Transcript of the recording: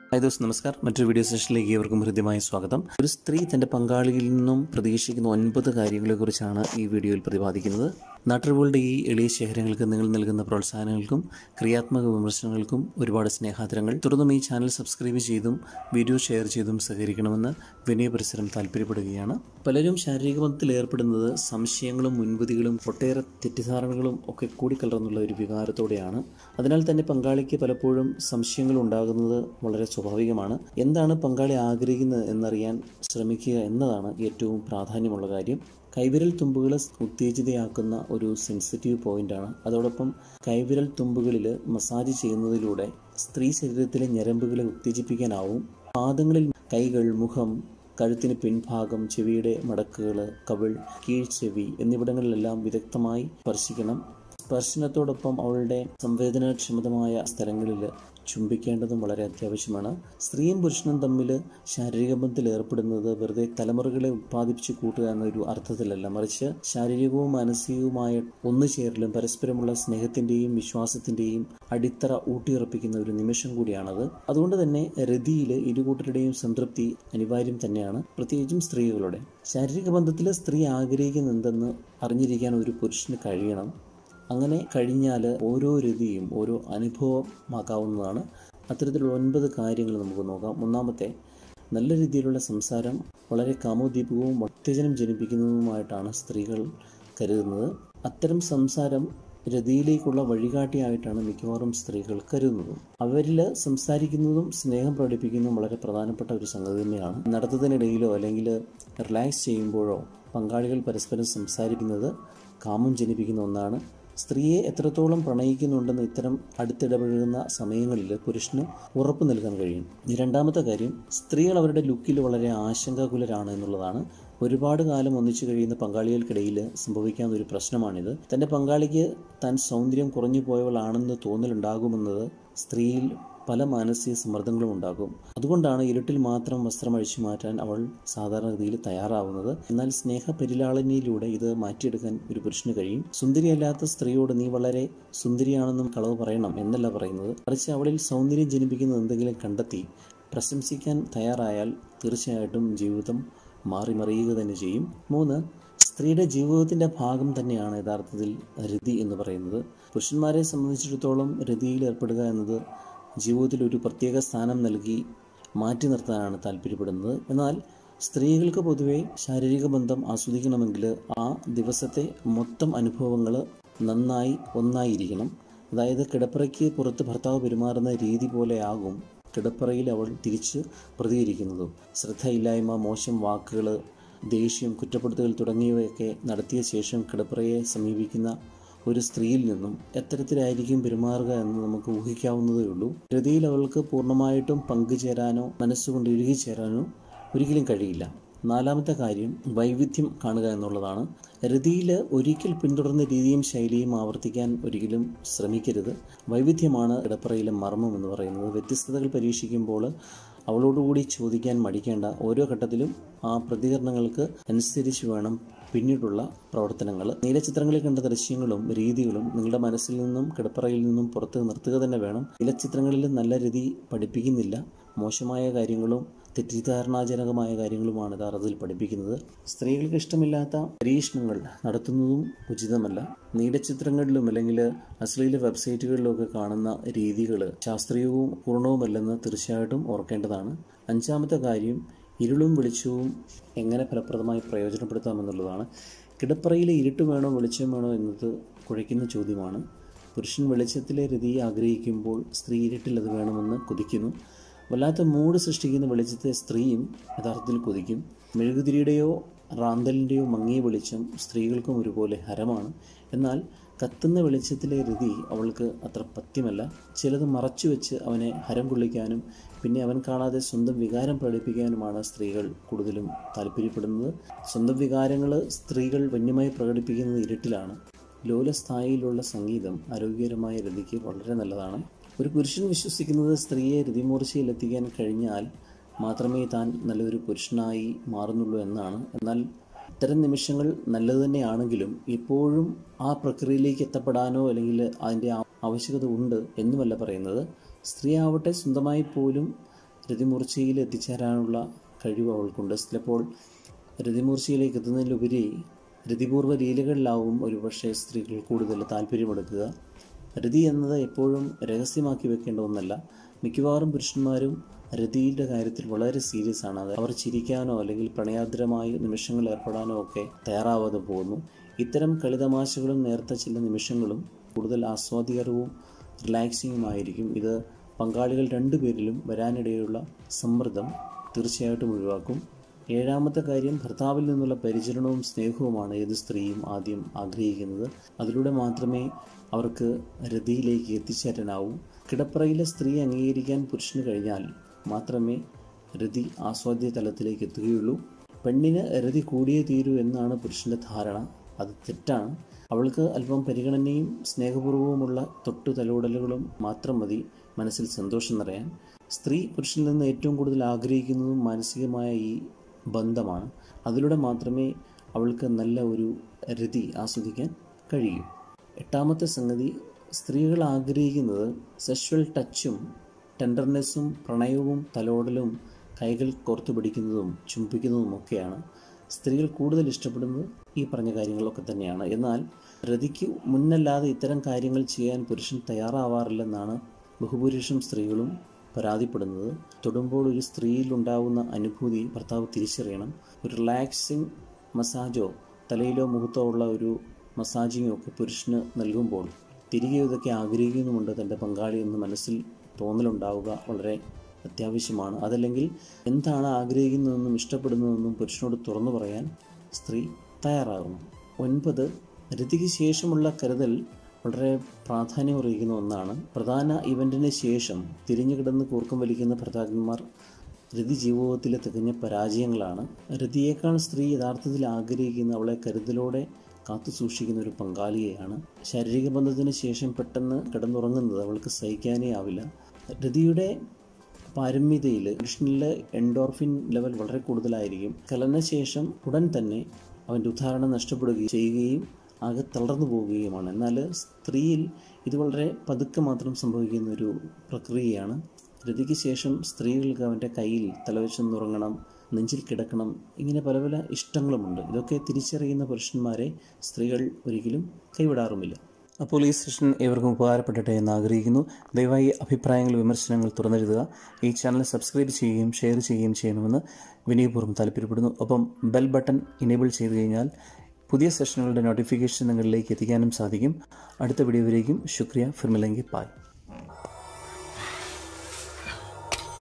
hi those നമസ്കാർ മറ്റൊരു video സെഷനിലേക്ക് ഏവർക്കും ഹൃദ്യമായ സ്വാഗതം ഒരു സ്ത്രീ തൻ്റെ പങ്കാളിയിൽ നിന്നും പ്രതീക്ഷിക്കുന്ന ഒൻപത് കാര്യങ്ങളെക്കുറിച്ചാണ് ഈ വീഡിയോയിൽ പ്രതിപാദിക്കുന്നത് നാട്ടുകളുടെ ഈ എളിയ ശേഖരങ്ങൾക്ക് നിങ്ങൾ നൽകുന്ന പ്രോത്സാഹനങ്ങൾക്കും ക്രിയാത്മക വിമർശനങ്ങൾക്കും ഒരുപാട് സ്നേഹാദരങ്ങൾ തുടർന്നും ഈ ചാനൽ സബ്സ്ക്രൈബ് ചെയ്തും വീഡിയോ ഷെയർ ചെയ്തും സഹകരിക്കണമെന്ന് വിനയ പരിസരം താല്പര്യപ്പെടുകയാണ് പലരും ശാരീരിക ബന്ധത്തിൽ ഏർപ്പെടുന്നത് സംശയങ്ങളും മുൻവിധികളും ഒട്ടേറെ തെറ്റിദ്ധാരണകളും ഒക്കെ കൂടിക്കലർന്നുള്ള ഒരു വികാരത്തോടെയാണ് അതിനാൽ തന്നെ പങ്കാളിക്ക് പലപ്പോഴും സംശയങ്ങൾ ഉണ്ടാകുന്നത് വളരെ സ്വാഭാവികമാണ് എന്താണ് പങ്കാളി ആഗ്രഹിക്കുന്നത് എന്നറിയാൻ ശ്രമിക്കുക എന്നതാണ് ഏറ്റവും പ്രാധാന്യമുള്ള കാര്യം കൈവിരൽ തുമ്പുകൾ ഉത്തേജിതയാക്കുന്ന ഒരു സെൻസിറ്റീവ് പോയിന്റാണ് അതോടൊപ്പം കൈവിരൽ തുമ്പുകളിൽ മസാജ് ചെയ്യുന്നതിലൂടെ സ്ത്രീ ശരീരത്തിലെ ഞരമ്പുകളെ ഉത്തേജിപ്പിക്കാനാവും പാദങ്ങളിൽ കൈകൾ മുഖം കഴുത്തിന് പിൻഭാഗം ചെവിയുടെ മടക്കുകൾ കവിൾ കീഴ്ചെവി എന്നിവിടങ്ങളിലെല്ലാം വിദഗ്ധമായി സ്പർശിക്കണം സ്പർശനത്തോടൊപ്പം അവളുടെ സംവേദനാക്ഷമതമായ സ്ഥലങ്ങളിൽ ചുംബിക്കേണ്ടതും വളരെ അത്യാവശ്യമാണ് സ്ത്രീയും പുരുഷനും തമ്മിൽ ശാരീരിക ബന്ധത്തിൽ ഏർപ്പെടുന്നത് വെറുതെ തലമുറകളെ ഉത്പാദിപ്പിച്ച് കൂട്ടുക എന്നൊരു അർത്ഥത്തിലല്ല മറിച്ച് ശാരീരികവും മാനസികവുമായ ഒന്നുചേരലും പരസ്പരമുള്ള സ്നേഹത്തിൻ്റെയും വിശ്വാസത്തിൻ്റെയും അടിത്തറ ഊട്ടിയുറപ്പിക്കുന്ന ഒരു നിമിഷം കൂടിയാണത് അതുകൊണ്ട് തന്നെ രതിയിൽ ഇരുകൂട്ടരുടെയും സംതൃപ്തി അനിവാര്യം തന്നെയാണ് പ്രത്യേകിച്ചും സ്ത്രീകളുടെ ശാരീരിക ബന്ധത്തിൽ സ്ത്രീ ആഗ്രഹിക്കുന്ന എന്തെന്ന് അറിഞ്ഞിരിക്കാൻ ഒരു പുരുഷന് കഴിയണം അങ്ങനെ കഴിഞ്ഞാൽ ഓരോ രതിയും ഓരോ അനുഭവമാക്കാവുന്നതാണ് അത്തരത്തിലുള്ള ഒൻപത് കാര്യങ്ങൾ നമുക്ക് നോക്കാം ഒന്നാമത്തെ നല്ല രീതിയിലുള്ള സംസാരം വളരെ കാമോദ്ദീപകവും ഉത്തേജനം ജനിപ്പിക്കുന്നതുമായിട്ടാണ് സ്ത്രീകൾ കരുതുന്നത് അത്തരം സംസാരം രതിയിലേക്കുള്ള വഴികാട്ടിയായിട്ടാണ് മിക്കവാറും സ്ത്രീകൾ കരുതുന്നത് അവരിൽ സംസാരിക്കുന്നതും സ്നേഹം പ്രകടിപ്പിക്കുന്നതും വളരെ പ്രധാനപ്പെട്ട ഒരു സംഗതി തന്നെയാണ് നടത്തത്തിനിടയിലോ അല്ലെങ്കിൽ റിലാക്സ് ചെയ്യുമ്പോഴോ പങ്കാളികൾ പരസ്പരം സംസാരിക്കുന്നത് കാമം ജനിപ്പിക്കുന്ന ഒന്നാണ് സ്ത്രീയെ എത്രത്തോളം പ്രണയിക്കുന്നുണ്ടെന്ന് ഇത്തരം അടുത്തിടപഴകുന്ന സമയങ്ങളിൽ പുരുഷന് ഉറപ്പ് നൽകാൻ കഴിയും രണ്ടാമത്തെ കാര്യം സ്ത്രീകൾ അവരുടെ ലുക്കിൽ വളരെ ആശങ്കാകുലരാണ് എന്നുള്ളതാണ് ഒരുപാട് കാലം ഒന്നിച്ചു കഴിയുന്ന പങ്കാളികൾക്കിടയിൽ സംഭവിക്കാവുന്ന ഒരു പ്രശ്നമാണിത് തൻ്റെ പങ്കാളിക്ക് താൻ സൗന്ദര്യം കുറഞ്ഞു പോയവളാണെന്ന് തോന്നലുണ്ടാകുമെന്നത് സ്ത്രീയിൽ പല മാനസിക സമ്മർദ്ദങ്ങളും ഉണ്ടാകും അതുകൊണ്ടാണ് ഇരുട്ടിൽ മാത്രം വസ്ത്രം അഴിച്ചു മാറ്റാൻ അവൾ സാധാരണഗതിയിൽ തയ്യാറാവുന്നത് എന്നാൽ സ്നേഹ പരിലാളനയിലൂടെ ഇത് മാറ്റിയെടുക്കാൻ ഒരു പുരുഷന് കഴിയും സുന്ദരിയല്ലാത്ത സ്ത്രീയോട് നീ വളരെ സുന്ദരിയാണെന്നും കളവ് പറയണം എന്നല്ല പറയുന്നത് മറിച്ച് അവളിൽ സൗന്ദര്യം ജനിപ്പിക്കുന്ന എന്തെങ്കിലും കണ്ടെത്തി പ്രശംസിക്കാൻ തയ്യാറായാൽ തീർച്ചയായിട്ടും ജീവിതം മാറി മറിയുക തന്നെ ചെയ്യും മൂന്ന് സ്ത്രീയുടെ ജീവിതത്തിൻ്റെ ഭാഗം തന്നെയാണ് യഥാർത്ഥത്തിൽ രതി എന്ന് പറയുന്നത് പുരുഷന്മാരെ സംബന്ധിച്ചിടത്തോളം രതിയിൽ ഏർപ്പെടുക എന്നത് ജീവിതത്തിൽ ഒരു പ്രത്യേക സ്ഥാനം നൽകി മാറ്റി നിർത്താനാണ് താല്പര്യപ്പെടുന്നത് എന്നാൽ സ്ത്രീകൾക്ക് പൊതുവെ ശാരീരിക ബന്ധം ആസ്വദിക്കണമെങ്കിൽ ആ ദിവസത്തെ മൊത്തം അനുഭവങ്ങൾ നന്നായി ഒന്നായിരിക്കണം അതായത് കിടപ്പറയ്ക്ക് പുറത്ത് ഭർത്താവ് പെരുമാറുന്ന രീതി പോലെയാകും കിടപ്പറയിൽ അവൾ തിരിച്ച് പ്രതികരിക്കുന്നതും ശ്രദ്ധയില്ലായ്മ മോശം വാക്കുകൾ ദേഷ്യം കുറ്റപ്പെടുത്തൽ തുടങ്ങിയവയൊക്കെ നടത്തിയ ശേഷം കിടപ്പറയെ സമീപിക്കുന്ന ഒരു സ്ത്രീയിൽ നിന്നും എത്തരത്തിലായിരിക്കും പെരുമാറുക എന്ന് നമുക്ക് ഊഹിക്കാവുന്നതേ ഉള്ളൂ രതിയിൽ അവൾക്ക് പൂർണ്ണമായിട്ടും പങ്കുചേരാനോ മനസ്സുകൊണ്ട് ഇഴുകിച്ചേരാനോ ഒരിക്കലും കഴിയില്ല നാലാമത്തെ കാര്യം വൈവിധ്യം കാണുക എന്നുള്ളതാണ് രതിയിൽ ഒരിക്കൽ പിന്തുടർന്ന രീതിയും ശൈലിയും ആവർത്തിക്കാൻ ഒരിക്കലും ശ്രമിക്കരുത് വൈവിധ്യമാണ് ഇടപ്പറയിലെ മർമ്മം എന്ന് പറയുന്നത് വ്യത്യസ്തതകൾ പരീക്ഷിക്കുമ്പോൾ അവളോടുകൂടി ചോദിക്കാൻ മടിക്കേണ്ട ഓരോ ഘട്ടത്തിലും ആ പ്രതികരണങ്ങൾക്ക് അനുസരിച്ച് വേണം പിന്നീടുള്ള പ്രവർത്തനങ്ങൾ നീലച്ചിത്രങ്ങളിൽ കണ്ട ദൃശ്യങ്ങളും രീതികളും നിങ്ങളുടെ മനസ്സിൽ നിന്നും കിടപ്പറയിൽ നിന്നും പുറത്ത് നിർത്തുക തന്നെ വേണം നീലച്ചിത്രങ്ങളിൽ നല്ല രീതി പഠിപ്പിക്കുന്നില്ല മോശമായ കാര്യങ്ങളും തെറ്റിദ്ധാരണാജനകമായ കാര്യങ്ങളുമാണ് യഥാർത്ഥത്തിൽ പഠിപ്പിക്കുന്നത് സ്ത്രീകൾക്ക് ഇഷ്ടമില്ലാത്ത പരീക്ഷണങ്ങൾ നടത്തുന്നതും ഉചിതമല്ല നീലച്ചിത്രങ്ങളിലും അല്ലെങ്കിൽ അശ്ലീല വെബ്സൈറ്റുകളിലൊക്കെ കാണുന്ന രീതികൾ ശാസ്ത്രീയവും പൂർണ്ണവുമല്ലെന്ന് തീർച്ചയായിട്ടും ഓർക്കേണ്ടതാണ് അഞ്ചാമത്തെ കാര്യം ഇരുളും വെളിച്ചവും എങ്ങനെ ഫലപ്രദമായി പ്രയോജനപ്പെടുത്താമെന്നുള്ളതാണ് കിടപ്പറയിലെ ഇരുട്ട് വേണോ വെളിച്ചം വേണോ എന്നത് കുഴയ്ക്കുന്ന ചോദ്യമാണ് പുരുഷൻ വെളിച്ചത്തിലെ രതി ആഗ്രഹിക്കുമ്പോൾ സ്ത്രീ ഇരുട്ടിൽ അത് വേണമെന്ന് കൊതിക്കുന്നു വല്ലാത്ത മൂഡ് സൃഷ്ടിക്കുന്ന വെളിച്ചത്തെ സ്ത്രീയും യഥാർത്ഥത്തിൽ കൊതിക്കും മെഴുകുതിരിയുടെയോ റാന്തലിൻ്റെയോ മങ്ങിയ വെളിച്ചം സ്ത്രീകൾക്കും ഒരുപോലെ ഹരമാണ് എന്നാൽ കത്തുന്ന വെളിച്ചത്തിലെ രതി അവൾക്ക് അത്ര പഥ്യമല്ല ചിലത് മറച്ചു വെച്ച് അവനെ ഹരം കൊള്ളിക്കാനും പിന്നെ അവൻ കാണാതെ സ്വന്തം വികാരം പ്രകടിപ്പിക്കാനുമാണ് സ്ത്രീകൾ കൂടുതലും താല്പര്യപ്പെടുന്നത് സ്വന്തം വികാരങ്ങൾ സ്ത്രീകൾ വന്യമായി പ്രകടിപ്പിക്കുന്നത് ഇരുട്ടിലാണ് ലോലസ്ഥായിയിലുള്ള സംഗീതം ആരോഗ്യകരമായ രതിക്ക് വളരെ നല്ലതാണ് ഒരു പുരുഷൻ വിശ്വസിക്കുന്നത് സ്ത്രീയെ രതിമൂർച്ചയിലെത്തിക്കാൻ കഴിഞ്ഞാൽ മാത്രമേ താൻ നല്ലൊരു പുരുഷനായി മാറുന്നുള്ളൂ എന്നാണ് എന്നാൽ ഇത്തരം നിമിഷങ്ങൾ നല്ലത് തന്നെയാണെങ്കിലും ഇപ്പോഴും ആ പ്രക്രിയയിലേക്ക് എത്തപ്പെടാനോ അല്ലെങ്കിൽ അതിൻ്റെ ആ- ആവശ്യകത ഉണ്ട് എന്നുമല്ല പറയുന്നത് സ്ത്രീ ആവട്ടെ സ്വന്തമായി പോലും രതിമൂർച്ചയിൽ എത്തിച്ചേരാനുള്ള കഴിവ് അവൾക്കുണ്ട് ചിലപ്പോൾ രതിമൂർച്ചയിലേക്ക് എത്തുന്നതിലുപരി രതിപൂർവ്വ ലീലകളിലാവും ഒരുപക്ഷെ സ്ത്രീകൾ കൂടുതൽ താല്പര്യമെടുക്കുക രതി എന്നത് എപ്പോഴും രഹസ്യമാക്കി വെക്കേണ്ട ഒന്നല്ല മിക്കവാറും പുരുഷന്മാരും രതിയുടെ കാര്യത്തിൽ വളരെ സീരിയസ് ആണ് അത് അവർ ചിരിക്കാനോ അല്ലെങ്കിൽ പ്രണയാർദ്രമായ നിമിഷങ്ങളിൽ ഏർപ്പെടാനോ ഒക്കെ തയ്യാറാവാതെ പോകുന്നു ഇത്തരം കളിതമാശകളും നേർത്ത ചില നിമിഷങ്ങളും കൂടുതൽ ആസ്വാദികരവും റിലാക്സിങ്ങുമായിരിക്കും ഇത് പങ്കാളികൾ രണ്ടുപേരിലും വരാനിടയുള്ള സമ്മർദ്ദം തീർച്ചയായിട്ടും ഒഴിവാക്കും ഏഴാമത്തെ കാര്യം ഭർത്താവിൽ നിന്നുള്ള പരിചരണവും സ്നേഹവുമാണ് ഏത് സ്ത്രീയും ആദ്യം ആഗ്രഹിക്കുന്നത് അതിലൂടെ മാത്രമേ അവർക്ക് രതിയിലേക്ക് എത്തിച്ചേരാനാവൂ കിടപ്പറയിലെ സ്ത്രീ അംഗീകരിക്കാൻ പുരുഷന് കഴിഞ്ഞാൽ മാത്രമേ രതി ആസ്വാദ്യ തലത്തിലേക്ക് എത്തുകയുള്ളൂ പെണ്ണിന് രതി കൂടിയേ തീരൂ എന്നാണ് പുരുഷൻ്റെ ധാരണ അത് തെറ്റാണ് അവൾക്ക് അല്പം പരിഗണനയും സ്നേഹപൂർവ്വമുള്ള തൊട്ടു തലോടലുകളും മാത്രം മതി മനസ്സിൽ സന്തോഷം നിറയാൻ സ്ത്രീ പുരുഷനിൽ നിന്ന് ഏറ്റവും കൂടുതൽ ആഗ്രഹിക്കുന്നതും മാനസികമായ ഈ ബന്ധമാണ് അതിലൂടെ മാത്രമേ അവൾക്ക് നല്ല ഒരു രതി ആസ്വദിക്കാൻ കഴിയൂ എട്ടാമത്തെ സംഗതി സ്ത്രീകൾ ആഗ്രഹിക്കുന്നത് സെക്ഷൽ ടച്ചും ടെൻഡർനെസ്സും പ്രണയവും തലോടലും കൈകൾ കോർത്തു പിടിക്കുന്നതും ചുംബിക്കുന്നതും ഒക്കെയാണ് സ്ത്രീകൾ കൂടുതൽ ഇഷ്ടപ്പെടുന്നത് ഈ പറഞ്ഞ കാര്യങ്ങളൊക്കെ തന്നെയാണ് എന്നാൽ രതിക്ക് മുന്നല്ലാതെ ഇത്തരം കാര്യങ്ങൾ ചെയ്യാൻ പുരുഷൻ തയ്യാറാവാറില്ലെന്നാണ് ബഹുഭൂരിഷം സ്ത്രീകളും പരാതിപ്പെടുന്നത് തൊടുമ്പോൾ ഒരു സ്ത്രീയിൽ ഉണ്ടാകുന്ന അനുഭൂതി ഭർത്താവ് തിരിച്ചറിയണം ഒരു റിലാക്സിങ് മസാജോ തലയിലോ മുഖത്തോ ഉള്ള ഒരു മസാജിങ്ങോ ഒക്കെ പുരുഷന് നൽകുമ്പോൾ തിരികെ ഇതൊക്കെ ആഗ്രഹിക്കുന്നുമുണ്ട് തൻ്റെ പങ്കാളി എന്ന് മനസ്സിൽ തോന്നലുണ്ടാവുക വളരെ അത്യാവശ്യമാണ് അതല്ലെങ്കിൽ എന്താണ് ആഗ്രഹിക്കുന്നതെന്നും ഇഷ്ടപ്പെടുന്നതെന്നും പുരുഷനോട് തുറന്നു പറയാൻ സ്ത്രീ തയ്യാറാകണം ഒൻപത് രതിക്ക് ശേഷമുള്ള കരുതൽ വളരെ പ്രാധാന്യം അറിയിക്കുന്ന ഒന്നാണ് പ്രധാന ഇവൻറ്റിന് ശേഷം തിരിഞ്ഞു കിടന്ന് കൂർക്കം വലിക്കുന്ന ഭർത്താക്കന്മാർ രതി ജീവിതത്തിലെ തികഞ്ഞ പരാജയങ്ങളാണ് രതിയേക്കാൾ സ്ത്രീ യഥാർത്ഥത്തിൽ ആഗ്രഹിക്കുന്ന അവളെ കരുതലോടെ കാത്തു സൂക്ഷിക്കുന്ന ഒരു പങ്കാളിയെയാണ് ശാരീരിക ബന്ധത്തിന് ശേഷം പെട്ടെന്ന് കിടന്നുറങ്ങുന്നത് അവൾക്ക് സഹിക്കാനേ ആവില്ല രതിയുടെ പാരമ്യതയിൽ പുരുഷനിലെ എൻഡോർഫിൻ ലെവൽ വളരെ കൂടുതലായിരിക്കും കലനശേഷം ഉടൻ തന്നെ അവൻ്റെ ഉദാഹരണം നഷ്ടപ്പെടുകയും ചെയ്യുകയും ആകെ തളർന്നു പോവുകയുമാണ് എന്നാൽ സ്ത്രീയിൽ ഇത് വളരെ പതുക്കെ മാത്രം സംഭവിക്കുന്ന ഒരു പ്രക്രിയയാണ് രതിക്ക് ശേഷം സ്ത്രീകൾക്ക് അവൻ്റെ കയ്യിൽ തലവെച്ചൊന്നുറങ്ങണം നെഞ്ചിൽ കിടക്കണം ഇങ്ങനെ പല പല ഇഷ്ടങ്ങളുമുണ്ട് ഇതൊക്കെ തിരിച്ചറിയുന്ന പുരുഷന്മാരെ സ്ത്രീകൾ ഒരിക്കലും കൈവിടാറുമില്ല അപ്പോൾ ഈ സെഷൻ ഏവർക്കും ഉപകാരപ്പെടട്ടെ എന്ന് ആഗ്രഹിക്കുന്നു ദയവായി അഭിപ്രായങ്ങൾ വിമർശനങ്ങൾ തുറന്നെഴുതുക ഈ ചാനൽ സബ്സ്ക്രൈബ് ചെയ്യുകയും ഷെയർ ചെയ്യുകയും ചെയ്യണമെന്ന് വിനയപൂർവ്വം താല്പര്യപ്പെടുന്നു ഒപ്പം ബെൽ ബട്ടൺ ഇനേബിൾ ചെയ്തു കഴിഞ്ഞാൽ പുതിയ സെഷനുകളുടെ നോട്ടിഫിക്കേഷൻ നിങ്ങളിലേക്ക് എത്തിക്കാനും സാധിക്കും അടുത്ത വീഡിയോയിലേക്കും ശുക്രിയ ഫിർമിലെങ്കി പായ്